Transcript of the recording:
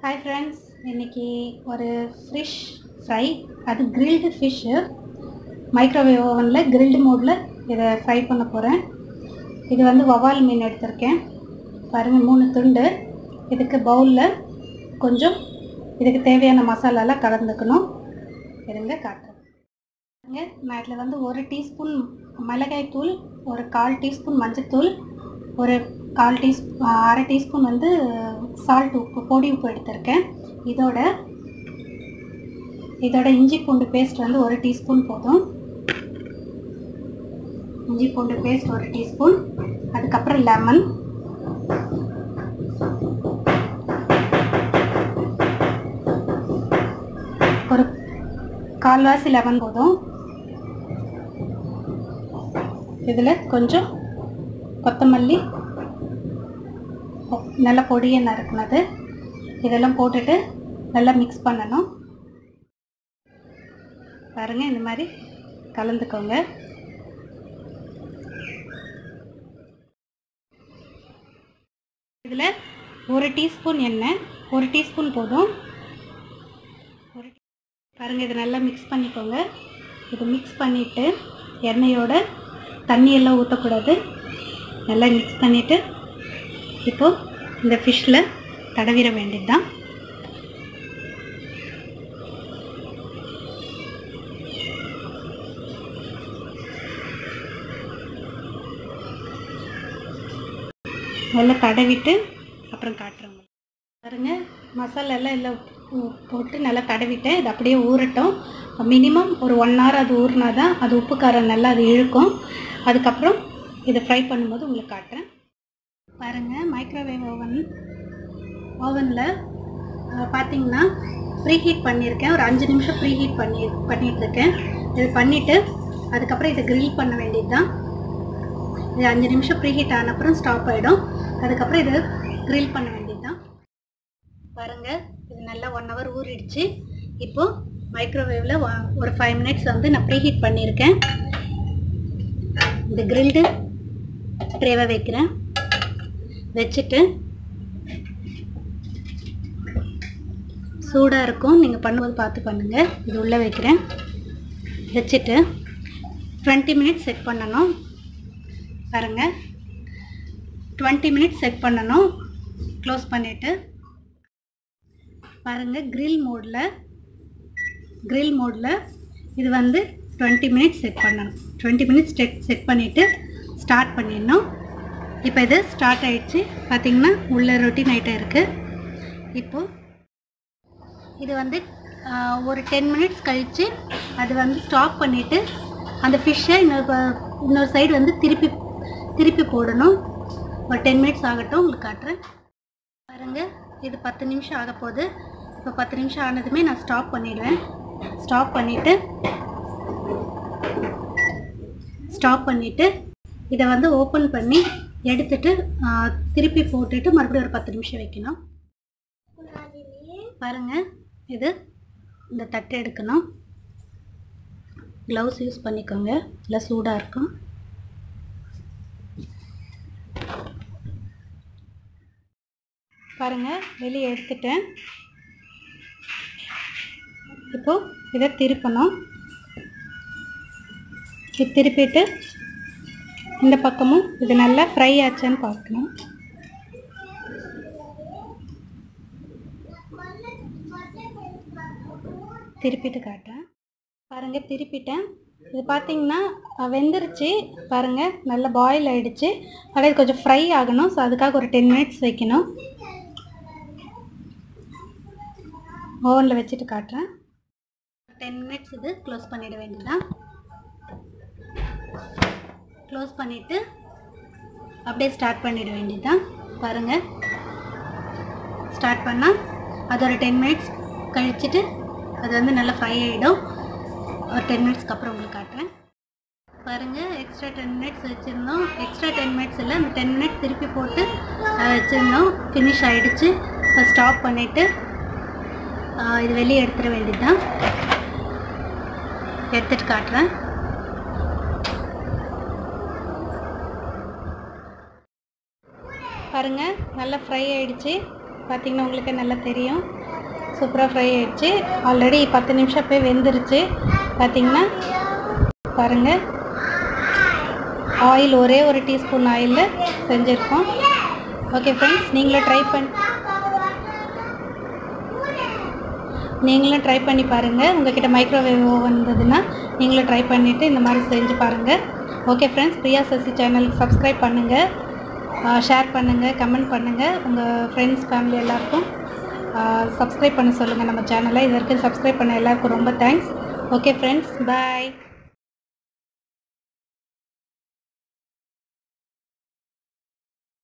Hi friends இன்னைக்கு ஒரு fish fry அது கிரில்டு ஃபிஷ்ஷு மைக்ரோவேவ் ஓவனில் கிரில்டு மோடில் இதை ஃப்ரை பண்ண போகிறேன் இது வந்து வவால் மீன் எடுத்திருக்கேன் பாருங்கள் மூணு துண்டு இதுக்கு பவுலில் கொஞ்சம் இதுக்கு தேவையான மசாலாலாம் கலந்துக்கணும் இருங்க காட்டுறேன் பாருங்க, நான் இதில் வந்து ஒரு டீஸ்பூன் மிளகாய் தூள் ஒரு கால் டீஸ்பூன் மஞ்சத்தூள் ஒரு கால் டீஸ் அரை டீஸ்பூன் வந்து சால்ட் உப்பு பொடி உப்பு எடுத்திருக்கேன் இதோட இதோட இஞ்சி பூண்டு பேஸ்ட் வந்து ஒரு டீஸ்பூன் போதும் இஞ்சி பூண்டு பேஸ்ட் ஒரு டீஸ்பூன் அதுக்கப்புறம் லெமன் ஒரு கால்வாசி லெமன் போதும் இதில் கொஞ்சம் கொத்தமல்லி பொ- நல்லா பொடியை நறுக்குனது இதெல்லாம் போட்டுட்டு நல்லா மிக்ஸ் பண்ணணும் பாருங்கள் இந்த மாதிரி கலந்துக்கோங்க இதில் ஒரு டீஸ்பூன் எண்ணெய் ஒரு டீஸ்பூன் போதும் ஒரு பாருங்கள் இதை நல்லா மிக்ஸ் பண்ணிக்கோங்க இது மிக்ஸ் பண்ணிவிட்டு எண்ணெயோட தண்ணியெல்லாம் ஊற்றக்கூடாது நல்லா மிக்ஸ் பண்ணிவிட்டு இப்போ இந்த ஃபிஷ்ஷில் தடவிட வேண்டியது தான் நல்லா தடவிட்டு அப்புறம் காட்டுறேன் உங்களுக்கு. பாருங்க மசாலா எல்லாம் எல்லாம் உ- போட்டு நல்லா தடவிட்டேன் இது அப்படியே ஊறட்டும் மினிமம் ஒரு ஒன் ஹவர் அது ஊறினா தான் அது உப்பு காரம் நல்லா அது இழுக்கும் அதுக்கப்புறம் இதை ஃப்ரை பண்ணும்போது உங்களுக்கு காட்டுறேன் பாருங்கள் மைக்ரோவேவ் ஓவன் ஓவனில் பார்த்தீங்கன்னா ப்ரீ ஹீட் பண்ணியிருக்கேன் ஒரு அஞ்சு நிமிஷம் ப்ரீ ஹீட் பண்ணி பண்ணிகிட்ருக்கேன் இது பண்ணிவிட்டு அதுக்கப்புறம் இதை grill பண்ண வேண்டியது தான் இது அஞ்சு நிமிஷம் ப்ரீ ஹீட் ஆன அப்புறம் ஸ்டாப் ஆகிடும் அதுக்கப்புறம் இது grill பண்ண வேண்டியது தான் பாருங்கள் இது நல்லா ஒன் ஹவர் ஊறிடுச்சு இப்போது மைக்ரோவேவில் ஒரு ஃபைவ் மினிட்ஸ் வந்து நான் ப்ரீ ஹீட் பண்ணியிருக்கேன் இந்த கிரில்டு ட்ரேவை வைக்கிறேன் வச்சுட்டு சூடாக இருக்கும் நீங்கள் பண்ணும்போது பார்த்து பண்ணுங்கள் இது உள்ளே வைக்கிறேன் வச்சுட்டு டுவெண்ட்டி மினிட்ஸ் செட் பண்ணணும் பாருங்கள் டுவெண்ட்டி மினிட்ஸ் செட் பண்ணணும் க்ளோஸ் பண்ணிவிட்டு பாருங்கள் grill மோடில் grill மோடில் இது வந்து டுவெண்ட்டி மினிட்ஸ் செட் பண்ணணும் டுவெண்ட்டி மினிட்ஸ் செட் செட் பண்ணிவிட்டு ஸ்டார்ட் பண்ணிடணும் இப்போ இது ஸ்டார்ட் ஆயிடுச்சு பார்த்தீங்கன்னா உள்ள ரொட்டீன் ஐட்டம் இருக்குது இப்போது இது வந்து ஆஹ், ஒரு டென் மினிட்ஸ் கழித்து அது வந்து ஸ்டாப் பண்ணிவிட்டு அந்த ஃபிஷ்ஷை இன்னொரு ப- இன்னொரு சைடு வந்து திருப்பி திருப்பி போடணும் ஒரு டென் மினிட்ஸ் ஆகட்டும் உங்களுக்கு காட்டுறேன் பாருங்கள் இது பத்து நிமிஷம் ஆக போகுது இப்போ பத்து நிமிஷம் ஆனதுமே நான் ஸ்டாப் பண்ணிடுவேன் ஸ்டாப் பண்ணிவிட்டு ஸ்டாப் பண்ணிவிட்டு இதை வந்து ஓப்பன் பண்ணி எடுத்துட்டு ஆ, திருப்பி போட்டுட்டு மறுபடியும் ஒரு பத்து நிமிஷம் வைக்கணும் பாருங்க இது இந்த தட்டு எடுக்கணும் க்ளவுஸ் யூஸ் பண்ணிக்கோங்க இல்லை சூடாக இருக்கும் பாருங்க வெளியே எடுத்துட்டேன் இப்போ இதை திருப்பணும் இது திருப்பிட்டு இந்த பக்கமும் இது நல்லா ஃப்ரை ஆச்சான்னு பார்க்கணும் திருப்பிட்டு காட்டுறேன் பாருங்கள் திருப்பிட்டேன் இது பார்த்தீங்கன்னா அஹ், வெந்துருச்சு பாருங்கள் நல்லா பாயில் ஆயிடுச்சு ஆனால் இது கொஞ்சம் ஃப்ரை ஆகணும் ஸோ அதுக்காக ஒரு டென் மினிட்ஸ் வைக்கணும் ஓவனில் வச்சுட்டு காட்டுறேன் டென் மினிட்ஸ் இது க்ளோஸ் பண்ணிட வேண்டியதுதான் க்ளோஸ் பண்ணிவிட்டு அப்படியே ஸ்டார்ட் பண்ணிட வேண்டியதுதான் பாருங்கள் ஸ்டார்ட் பண்ணால் அது ஒரு டென் மினிட்ஸ் கழிச்சிட்டு அது வந்து நல்லா ஃப்ரை ஆகிடும் ஒரு டென் மினிட்ஸ்க்கு அப்புறம் உங்களுக்கு காட்டுறேன் பாருங்கள் எக்ஸ்ட்ரா டென் மினிட்ஸ் வச்சுருந்தோம் எக்ஸ்ட்ரா டென் மினிட்ஸ் இல்லை அந்த டென் மினிட்ஸ் திருப்பி போட்டு அஹ், வச்சுருந்தோம் ஃபினிஷ் ஆகிடுச்சு இப்போ ஸ்டாப் பண்ணிவிட்டு இது வெளியே எடுத்துட வேண்டியதுதான் எடுத்துட்டு காட்டுறேன் பாருங்கள் நல்லா ஃப்ரை ஆயிடுச்சு பார்த்தீங்கன்னா உங்களுக்கு நல்லா தெரியும் சூப்பராக ஃப்ரை ஆயிடுச்சு ஆல்ரெடி பத்து நிமிஷம் போய் வெந்துருச்சு பார்த்தீங்கன்னா பாருங்கள் ஆயில் ஒரே ஒரு டீஸ்பூன் ஆயிலில் செஞ்சுருக்கோம் ஓகே ஃப்ரெண்ட்ஸ் நீங்களும் ட்ரை பண்ணி நீங்களும் ட்ரை பண்ணி பாருங்கள் உங்ககிட்ட மைக்ரோவேவ் வந்ததுன்னா நீங்களும் ட்ரை பண்ணிவிட்டு இந்த மாதிரி செஞ்சு பாருங்கள் ஓகே ஃப்ரெண்ட்ஸ் பிரியா சசி சேனலுக்கு சப்ஸ்கிரைப் பண்ணுங்கள் ஷேர் பண்ணுங்கள் கமெண்ட் பண்ணுங்கள் உங்கள் ஃப்ரெண்ட்ஸ் ஃபேமிலி எல்லாருக்கும் சப்ஸ்கிரைப் பண்ண சொல்லுங்கள் நம்ம சேனலை இது வரைக்கும் சப்ஸ்கிரைப் பண்ண எல்லாருக்கும் ரொம்ப தேங்க்ஸ் ஓகே ஃப்ரெண்ட்ஸ் பாய்